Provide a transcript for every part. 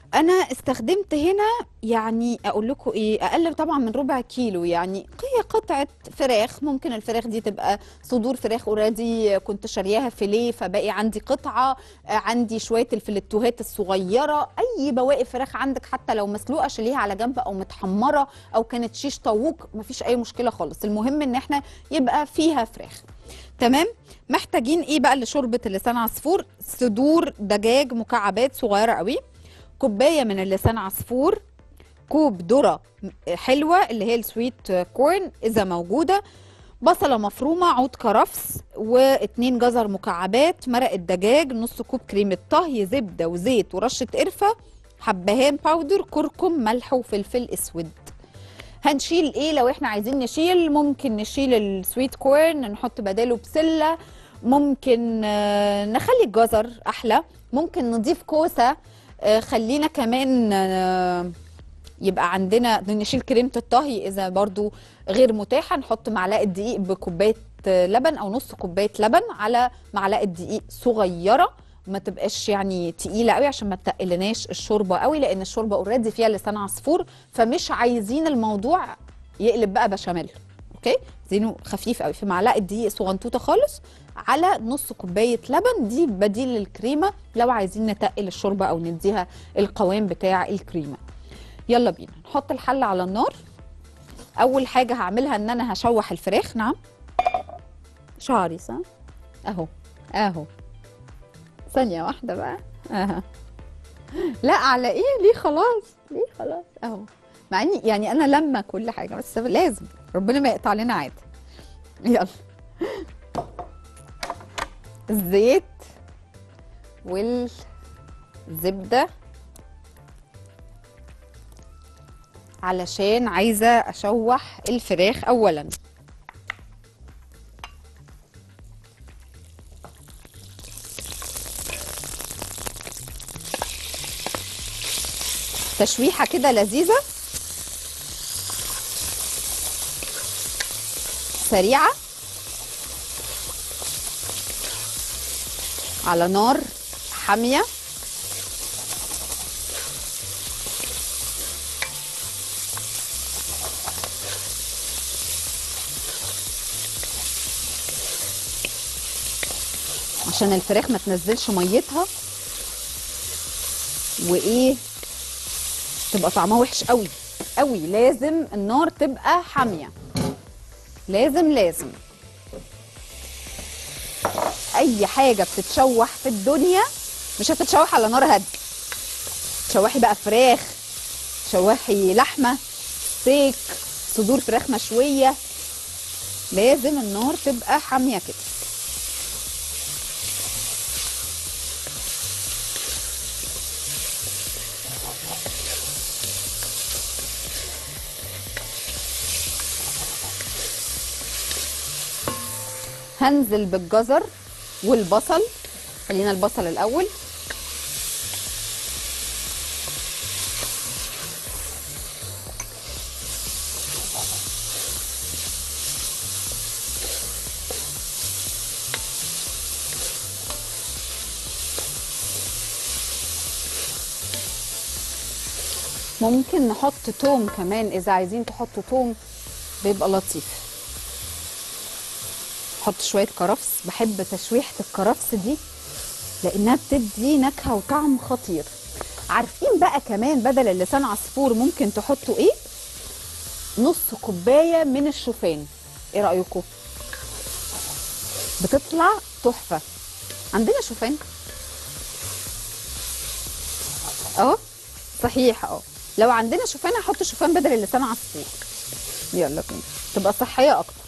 انا استخدمت هنا يعني اقول لكم ايه اقل طبعا من ربع كيلو يعني هي قطعه فراخ ممكن الفراخ دي تبقى صدور فراخ اوريدي كنت شارياها فيليه فباقي عندي قطعه آه، عندي شويه الفلتوهات الصغيره اي بواقي فراخ عندك حتى لو مسلوقه شيليها على جنب او متحمره او كانت شيش طاووق مفيش اي مشكله خالص المهم ان احنا يبقى فيها فراخ تمام محتاجين ايه بقى لشوربه اللسان عصفور صدور دجاج مكعبات صغيره قوي كوبايه من اللسان عصفور كوب ذره حلوه اللي هي السويت كورن اذا موجوده بصله مفرومه عود كرفس واتنين جزر مكعبات مرق الدجاج نص كوب كريمه طهي زبده وزيت ورشه قرفه حبهان باودر كركم ملح وفلفل اسود هنشيل ايه لو احنا عايزين نشيل ممكن نشيل السويت كورن نحط بداله بسله ممكن آه، نخلي الجزر احلى ممكن نضيف كوسه آه، خلينا كمان آه، يبقى عندنا نشيل كريمه الطهي اذا برضو غير متاحه نحط معلقه دقيق بكوبايه آه، لبن او نص كوبايه لبن على معلقه دقيق صغيره ما تبقاش يعني تقيله قوي عشان ما تقلناش الشوربه قوي لان الشوربه اوريدي فيها لسان عصفور فمش عايزين الموضوع يقلب بقى بشاميل اوكي زينه خفيف قوي في معلقه دقيق صغنطوطه خالص على نص كوبايه لبن دي بديل للكريمه لو عايزين نتقل الشوربه او نديها القوام بتاع الكريمه يلا بينا نحط الحله على النار اول حاجه هعملها ان انا هشوح الفراخ نعم شعري صح اهو اهو ثانيه واحده بقى اها لا على ايه ليه خلاص ليه خلاص اهو مع اني يعني انا لما كل حاجه بس لازم ربنا ما يقطع لنا عادي يلا الزيت والزبده علشان عايزه اشوح الفراخ اولا تشويحه كده لذيذه سريعه على نار حاميه عشان الفراخ ما تنزلش ميتها وايه تبقى طعمها وحش قوي قوي لازم النار تبقى حاميه لازم لازم اي حاجه بتتشوح في الدنيا مش هتتشوح على نار هاديه تشوحي بقى فراخ تشوحي لحمه ستيك صدور فراخ مشويه لازم النار تبقى حاميه كده هنزل بالجزر والبصل خلينا البصل الاول ممكن نحط توم كمان اذا عايزين تحطوا توم بيبقى لطيف احط شويه كرفس بحب تشويحه الكرفس دي لانها بتدي نكهه وطعم خطير عارفين بقى كمان بدل اللسان عصفور ممكن تحطوا ايه نص كوبايه من الشوفان ايه رايكم بتطلع تحفه عندنا شوفان اه صحيح اه لو عندنا شوفان هحط شوفان بدل اللسان عصفور يلا بينا تبقى صحيه اكتر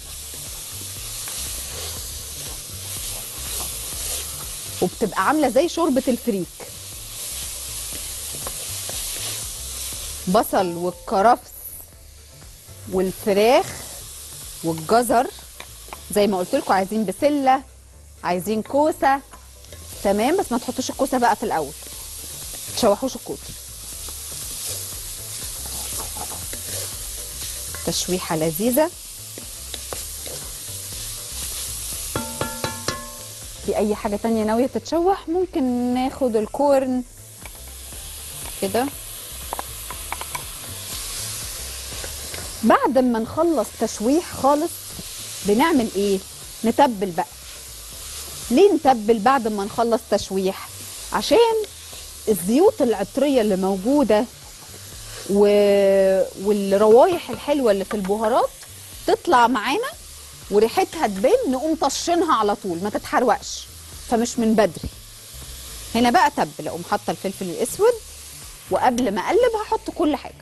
وبتبقى عامله زي شوربه الفريك بصل والكرفس والفراخ والجزر زي ما قلت لكم عايزين بسله عايزين كوسه تمام بس ما تحطوش الكوسه بقى في الاول تشوحوش الكوسه تشويحه لذيذه في اي حاجه تانية ناويه تتشوح ممكن ناخد الكورن كده بعد ما نخلص تشويح خالص بنعمل ايه نتبل بقى ليه نتبل بعد ما نخلص تشويح عشان الزيوت العطريه اللي موجوده و... والروايح الحلوه اللي في البهارات تطلع معانا وريحتها تبان نقوم طشنها على طول ما تتحرقش فمش من بدري هنا بقى تبل اقوم حاطه الفلفل الاسود وقبل ما اقلب هحط كل حاجه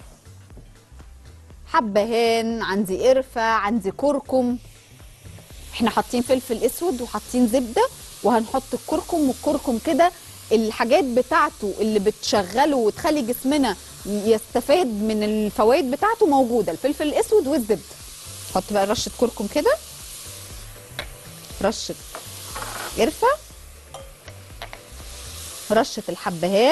حبهان عندي قرفه عندي كركم احنا حاطين فلفل اسود وحاطين زبده وهنحط الكركم والكركم كده الحاجات بتاعته اللي بتشغله وتخلي جسمنا يستفاد من الفوائد بتاعته موجوده الفلفل الاسود والزبده حط بقى رشه كركم كده رشه قرفه رشه الحبهان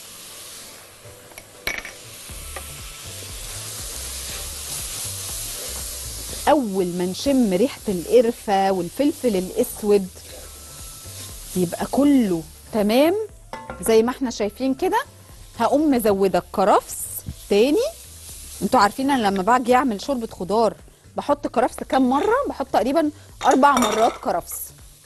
اول ما نشم ريحه القرفه والفلفل الاسود يبقى كله تمام زي ما احنا شايفين كده هقوم مزوده الكرفس تاني انتوا عارفين انا لما باجي اعمل شوربه خضار بحط كرفس كام مره بحط تقريبا اربع مرات كرفس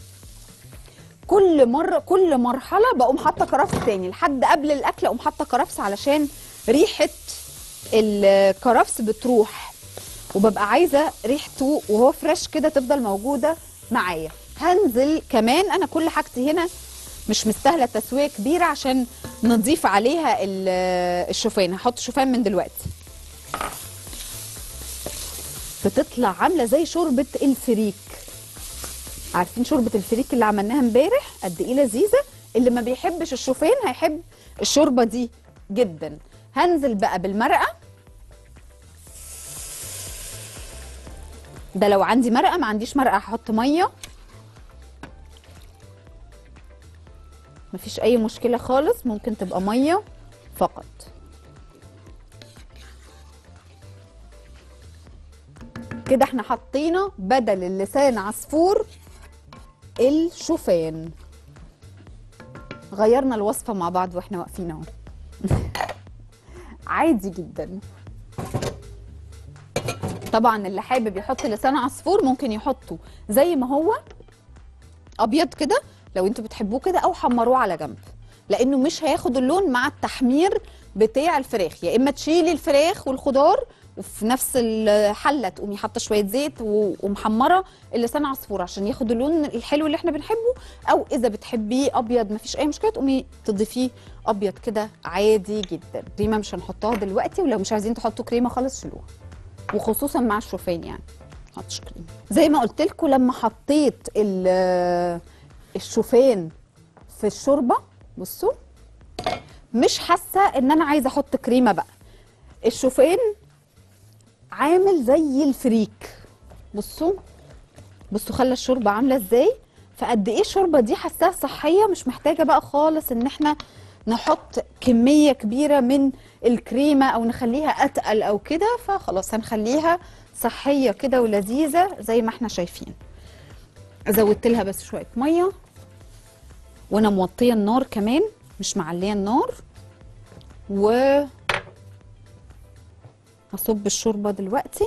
كل مره كل مرحله بقوم حاطه كرفس تاني لحد قبل الاكل اقوم حاطه كرفس علشان ريحه الكرفس بتروح وببقى عايزه ريحته وهو فريش كده تفضل موجوده معايا هنزل كمان انا كل حاجتي هنا مش مستاهله تسويه كبيره عشان نضيف عليها الشوفان هحط شوفان من دلوقتي بتطلع عامله زي شوربه الفريك عارفين شوربه الفريك اللي عملناها امبارح قد ايه لذيذه اللي ما بيحبش الشوفان هيحب الشوربه دي جدا هنزل بقى بالمرقه ده لو عندي مرقه ما عنديش مرقه هحط ميه مفيش اي مشكله خالص ممكن تبقى ميه فقط كده احنا حطينا بدل اللسان عصفور الشوفان غيرنا الوصفه مع بعض واحنا واقفين اهو عادي جدا طبعا اللي حابب يحط لسان عصفور ممكن يحطه زي ما هو ابيض كده لو انتوا بتحبوه كده او حمروه على جنب لانه مش هياخد اللون مع التحمير بتاع الفراخ يا اما تشيلي الفراخ والخضار وفي نفس الحله تقومي حاطه شويه زيت ومحمره اللسان عصفور عشان ياخد اللون الحلو اللي احنا بنحبه او اذا بتحبيه ابيض مفيش اي مشكله تقومي تضيفيه ابيض كده عادي جدا كريمه مش هنحطها دلوقتي ولو مش عايزين تحطوا كريمه خالص شيلوها وخصوصا مع الشوفان يعني حطش كريمه زي ما قلت لكم لما حطيت الشوفان في الشوربه بصوا مش حاسه ان انا عايزه احط كريمه بقى الشوفان عامل زي الفريك بصوا بصوا خلى الشوربه عامله ازاي فقد ايه الشوربه دي حاساها صحيه مش محتاجه بقى خالص ان احنا نحط كميه كبيره من الكريمه او نخليها اتقل او كده فخلاص هنخليها صحيه كده ولذيذه زي ما احنا شايفين زودت لها بس شويه ميه وانا موطيه النار كمان مش معليه النار و هصب الشوربه دلوقتي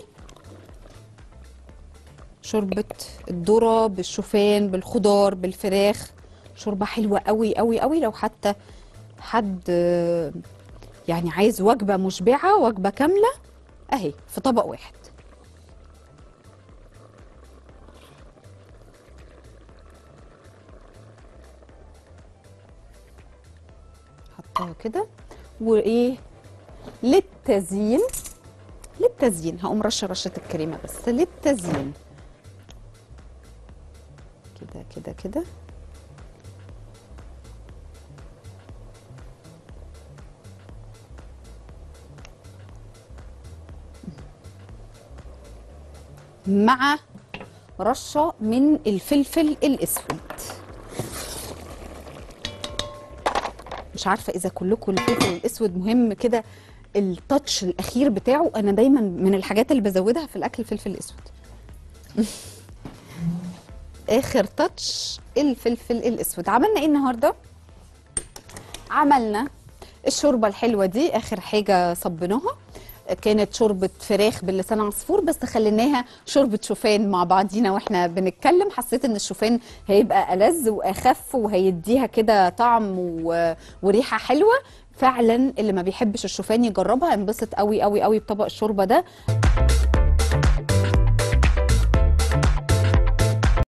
شوربه الذره بالشوفان بالخضار بالفراخ شوربه حلوه قوي قوي قوي لو حتى حد يعني عايز وجبه مشبعه وجبه كامله اهي في طبق واحد حطها كده وايه للتزيين للتزيين هقوم رشه رشه الكريمه بس للتزيين كده كده كده مع رشه من الفلفل الاسود مش عارفه اذا كلكم الفلفل الاسود مهم كده التاتش الاخير بتاعه انا دايما من الحاجات اللي بزودها في الاكل الفلفل الاسود اخر تاتش الفلفل الاسود عملنا ايه النهارده عملنا الشوربه الحلوه دي اخر حاجه صبيناها كانت شوربه فراخ باللسان عصفور بس خليناها شوربه شوفان مع بعضينا واحنا بنتكلم حسيت ان الشوفان هيبقى ألذ واخف وهيديها كده طعم و... وريحه حلوه فعلا اللي ما بيحبش الشوفان يجربها انبسط قوي قوي قوي بطبق الشوربه ده